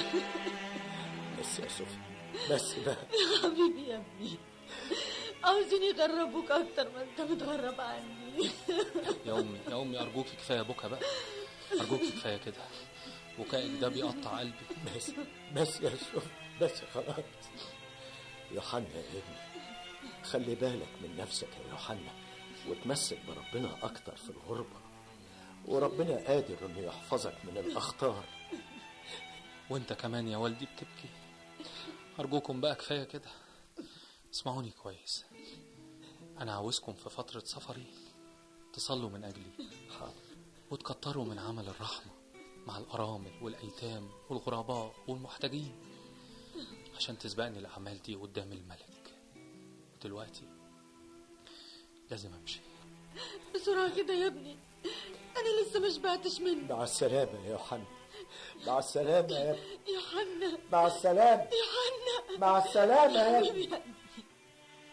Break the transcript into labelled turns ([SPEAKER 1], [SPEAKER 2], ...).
[SPEAKER 1] بس يا صوفي بس بقى
[SPEAKER 2] يا حبيبي يا ابني عاوزين يغربوك اكتر ما انت متغرب عني
[SPEAKER 3] يا امي يا امي ارجوكي كفايه بكا بقى ارجوكي كفايه كده بكائك ده بيقطع قلبي
[SPEAKER 1] بس بس يا صوفي بس خلاص يوحنا يا ابني خلي بالك من نفسك يا يوحنا وتمسك بربنا أكتر في الغربة وربنا قادر إنه يحفظك من الأخطار
[SPEAKER 3] وانت كمان يا والدي بتبكي ارجوكم بقى كفايه كده اسمعوني كويس انا عاوزكم في فتره سفري تصلوا من اجلي
[SPEAKER 1] حاضر
[SPEAKER 3] وتكتروا من عمل الرحمه مع الارامل والايتام والغرباء والمحتاجين عشان تسبقني الاعمال دي قدام الملك دلوقتي لازم امشي
[SPEAKER 2] بسرعة كده يا ابني انا لسه ما شبعتش منه
[SPEAKER 1] مع السلامة يا يوحنا مع السلامة يا ابني
[SPEAKER 2] يا حنا
[SPEAKER 1] مع السلامة
[SPEAKER 2] يا حنا
[SPEAKER 1] مع السلامة يا ابني
[SPEAKER 2] حبيبي يا ابني